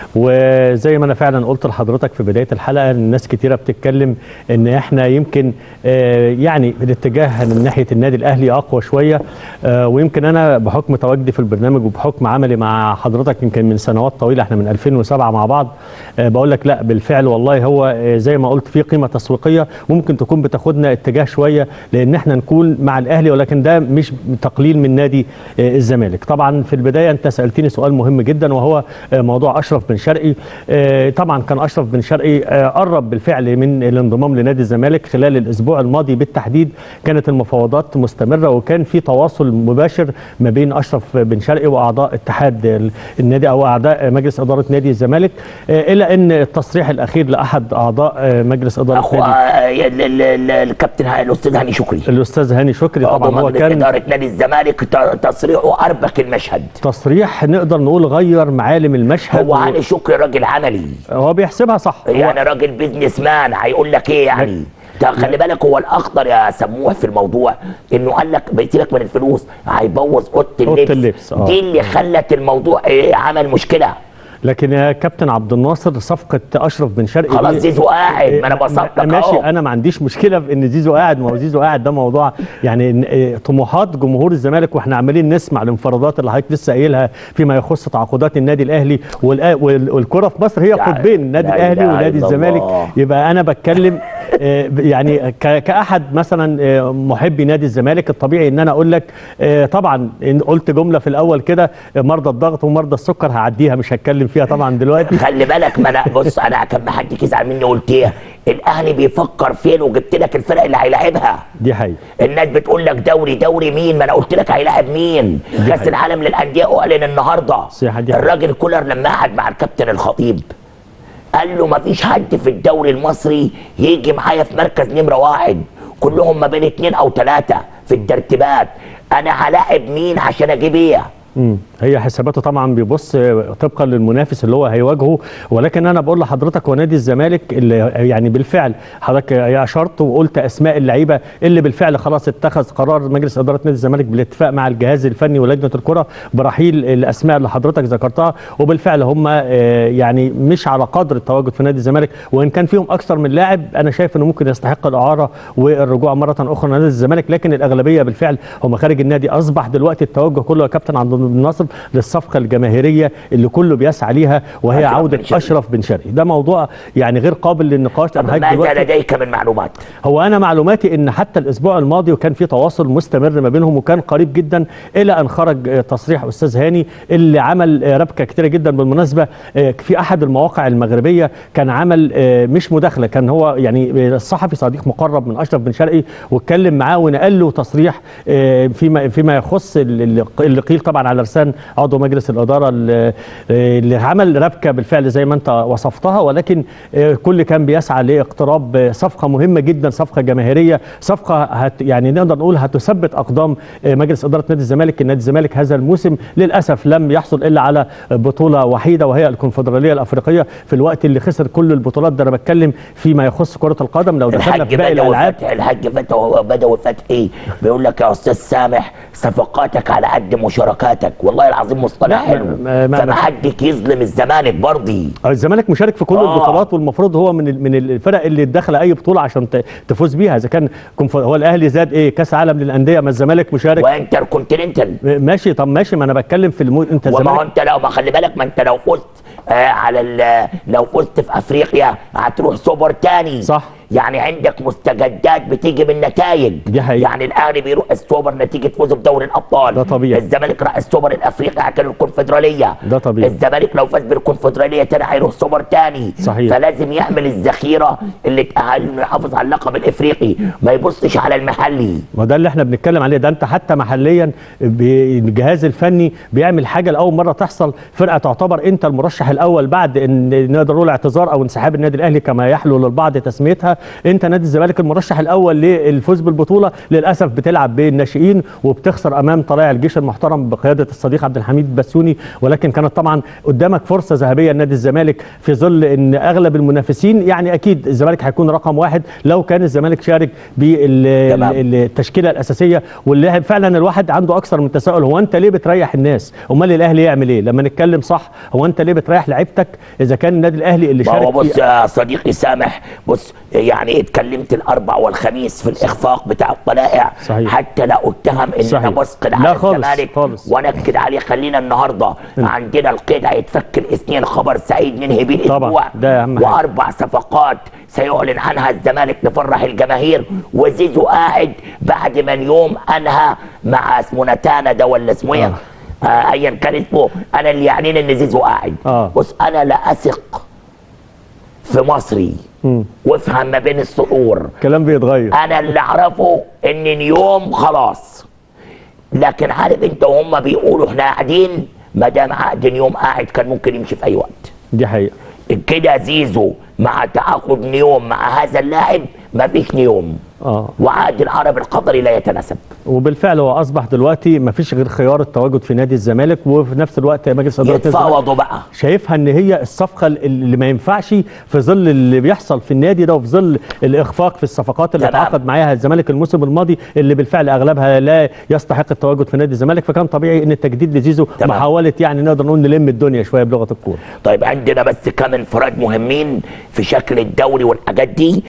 وزي ما انا فعلا قلت لحضرتك في بدايه الحلقه الناس كتيره بتتكلم ان احنا يمكن آه، يعني الاتجاه من ناحيه النادي الاهلي اقوى شويه آه، ويمكن انا بحكم تواجدي في البرنامج وبحكم عملي مع حضرتك يمكن من سنوات طويله احنا من 2007 مع بعض آه، بقول لك لا بالفعل والله هو آه، زي ما قلت في قيمه تسويقيه ممكن تكون بتاخدنا اتجاه شويه لان احنا نكون مع الاهلي ولكن ده مش تقليل من نادي آه، الزمالك طبعا في البدايه انت سالتني سؤال مهم جدا وهو آه، موضوع اشرف بن شرقي آه، طبعا كان اشرف بن شرقي آه، قرب بالفعل من الانضمام لنادي الزمالك خلال الاسبوع الماضي بالتحديد كانت المفاوضات مستمره وكان في تواصل مباشر ما بين اشرف بن شرقي واعضاء اتحاد ال- النادي او اعضاء مجلس اداره نادي الزمالك آه، الى ان التصريح الاخير لاحد اعضاء آه، مجلس اداره اخو نادي آه، ال- ال- ال- الكابتن ه- الاستاذ هاني شكري الاستاذ هاني شكري عضو طبعا هو مجلس كان اداره نادي الزمالك ت- تصريحه اربك المشهد تصريح نقدر نقول غير معالم المشهد هو هاني شكري راجل عملي هو بيحسبها صح هو يعني راجل بيزنس مان هيقول لك ايه يعني ده خلي بالك هو الاخطر يا سموح في الموضوع انه قال لك بيسيبك من الفلوس هيبوظ اوضه اللبس, اللبس، آه. دي اللي خلت الموضوع ايه عمل مشكله لكن يا كابتن عبد الناصر صفقه اشرف بن شرقي خلاص دي- زيزو قاعد ما انا بصدق ماشي اهو انا ما عنديش مشكله في ان زيزو قاعد ما هو زيزو قاعد ده موضوع يعني إن- إيه، طموحات جمهور الزمالك واحنا عمالين نسمع الانفرادات اللي حضرتك لسه قايلها فيما يخص تعاقدات النادي الاهلي والآ- وال- والكره في مصر هي لا- قطبين النادي لا الاهلي إله ونادي إلا الزمالك الله. يبقى انا بتكلم آه، يعني ك- كاحد مثلا آه، محبي نادي الزمالك الطبيعي ان انا اقول لك آه، طبعا إن قلت جمله في الاول كده آه، مرضى الضغط ومرضى السكر هعديها مش هتكلم فيها طبعا دلوقتي خلي بالك ما انا بص انا كان ما حد يزعل مني قلت ايه الاهلي بيفكر فين وجبت لك الفرق اللي هيلاعبها دي حقيقه الناس بتقول لك دوري دوري مين ما انا قلت لك هيلاعب مين كاس حقيقة. العالم للانديه اعلن النهارده صحيح، دي حقيقة. الراجل كولر لما قعد مع الكابتن الخطيب قال له ما فيش حد في الدوري المصري يجي معايا في مركز نمره واحد كلهم ما بين اتنين او ثلاثه في الترتيبات انا هلاعب مين عشان اجيب ايه مم. هي حساباته طبعا بيبص طبقا للمنافس اللي هو هيواجهه ولكن انا بقول لحضرتك هو نادي الزمالك اللي يعني بالفعل حضرتك اشرت وقلت اسماء اللعيبه اللي بالفعل خلاص اتخذ قرار مجلس اداره نادي الزمالك بالاتفاق مع الجهاز الفني ولجنه الكره برحيل الاسماء اللي حضرتك ذكرتها وبالفعل هم آه، يعني مش على قدر التواجد في نادي الزمالك وان كان فيهم اكثر من لاعب انا شايف انه ممكن يستحق الاعاره والرجوع مره اخرى لنادي الزمالك لكن الاغلبيه بالفعل هم خارج النادي اصبح دلوقتي التوجه كله يا كابتن عبد الناصر للصفقه الجماهيريه اللي كله بيسعى ليها وهي أشرف عوده بن شرقي. اشرف بن شرقي ده موضوع يعني غير قابل للنقاش طب لأن حضرتك ماذا دلوقتي- لديك من معلومات هو انا معلوماتي ان حتى الاسبوع الماضي وكان في تواصل مستمر ما بينهم وكان قريب جدا الى ان خرج آه، تصريح استاذ هاني اللي عمل آه، ربكه كتيره جدا بالمناسبه آه، في احد المواقع المغربيه كان عمل آه، مش مداخله كان هو يعني آه، الصحفي صديق مقرب من اشرف بن شرقي واتكلم معاه ونقل له تصريح آه، فيما فيما يخص ال- اللي اللي قيل طبعا على لسان عضو مجلس الاداره اللي آه، اللي عمل ربكه بالفعل زي ما انت وصفتها ولكن آه، كل كان بيسعى لاقتراب آه، صفقه مهمه جدا صفقه جماهيريه صفقه هت يعني نقدر نقول هتثبت اقدام آه، مجلس اداره نادي الزمالك نادي الزمالك هذا الموسم للاسف لم يحصل الا على بطوله وحيده وهي الكونفدراليه الافريقيه في الوقت اللي خسر كل البطولات ده انا بتكلم فيما يخص كره القدم لو دخلنا الحاج في باقي بدوي الالعاب فتحي الحاج فتحي بدوي فتحي بيقول لك يا استاذ سامح صفقاتك على قد مشاركاتك والله العظيم مصطلح لا، حلو ما- ما- فما ما- حدك يظلم الزمالك برضي الزمالك مشارك في كل آه. البطولات والمفروض هو من ال- من الفرق اللي داخله اي بطوله عشان ت- تفوز بيها اذا كان كونف- هو الاهلي زاد ايه كاس عالم للانديه ما الزمالك مشارك وانتر كونتيننتال ماشي طب ماشي ما انا بتكلم في المو... انت وما هو الزمالك انت لو ما خلي بالك ما انت لو فزت آه على ال- لو فزت في افريقيا هتروح سوبر تاني صح. يعني عندك مستجدات بتيجي من نتائج دي حقيقة. يعني الاهلي بيروح السوبر نتيجه فوزه بدوري الابطال ده طبيعي. الزمالك راح السوبر الافريقي عشان الكونفدراليه ده طبيعي. الزمالك لو فاز بالكونفدراليه تاني هيروح سوبر تاني صحيح. فلازم يعمل الذخيره اللي تاهل انه يحافظ على اللقب الافريقي ما يبصش على المحلي ما ده اللي احنا بنتكلم عليه ده انت حتى محليا ب- الجهاز الفني بيعمل حاجه لاول مره تحصل فرقه تعتبر انت المرشح الاول بعد ان نقدر نقول اعتذار او انسحاب النادي الاهلي كما يحلو للبعض تسميتها انت نادي الزمالك المرشح الاول للفوز بالبطوله للاسف بتلعب بالناشئين وبتخسر امام طلائع الجيش المحترم بقياده الصديق عبد الحميد بسيوني ولكن كانت طبعا قدامك فرصه ذهبيه لنادي الزمالك في ظل ان اغلب المنافسين يعني اكيد الزمالك هيكون رقم واحد لو كان الزمالك شارك تمام. بالتشكيله الاساسيه واللي فعلا الواحد عنده اكثر من تساؤل هو انت ليه بتريح الناس امال الاهلي يعمل ايه لما نتكلم صح هو انت ليه بتريح لعيبتك اذا كان النادي الاهلي اللي ما هو شارك بص فيه يا صديقي سامح بص يعني اتكلمت الاربع والخميس في الاخفاق بتاع الطلائع صحيح. حتى لا اتهم ان صحيح. انا بسقط لا على خالص، الزمالك خالص. وانكد عليه خلينا النهارده عندنا القيد هيتفك الاثنين خبر سعيد ننهي بيه طبعا، الاسبوع ده أهم حاجة. واربع صفقات سيعلن عنها الزمالك نفرح الجماهير وزيزو قاعد بعد ما اليوم انهى مع اسمه نتانا ده ولا اسمه ايه آه. آه، ايا كان اسمه انا اللي يعنيني ان زيزو قاعد آه. بص انا لا اثق في مصري مم. وافهم ما بين السطور كلام بيتغير انا اللي اعرفه ان نيوم خلاص لكن عارف انت وهم بيقولوا احنا قاعدين ما دام عقد نيوم قاعد كان ممكن يمشي في اي وقت دي حقيقه كده زيزو مع تعاقد نيوم مع هذا اللاعب ما فيش نيوم اه وعقد العرب القطري لا يتناسب وبالفعل هو اصبح دلوقتي ما فيش غير خيار التواجد في نادي الزمالك وفي نفس الوقت مجلس اداره الزمالك يتفاوضوا بقى شايفها ان هي الصفقه اللي ما ينفعش في ظل اللي بيحصل في النادي ده وفي ظل الاخفاق في الصفقات اللي تمام. تعاقد معاها الزمالك الموسم الماضي اللي بالفعل اغلبها لا يستحق التواجد في نادي الزمالك فكان طبيعي ان التجديد لزيزو تمام. محاوله يعني نقدر نقول نلم الدنيا شويه بلغه الكوره طيب عندنا بس كم انفراد مهمين في شكل الدوري والحاجات دي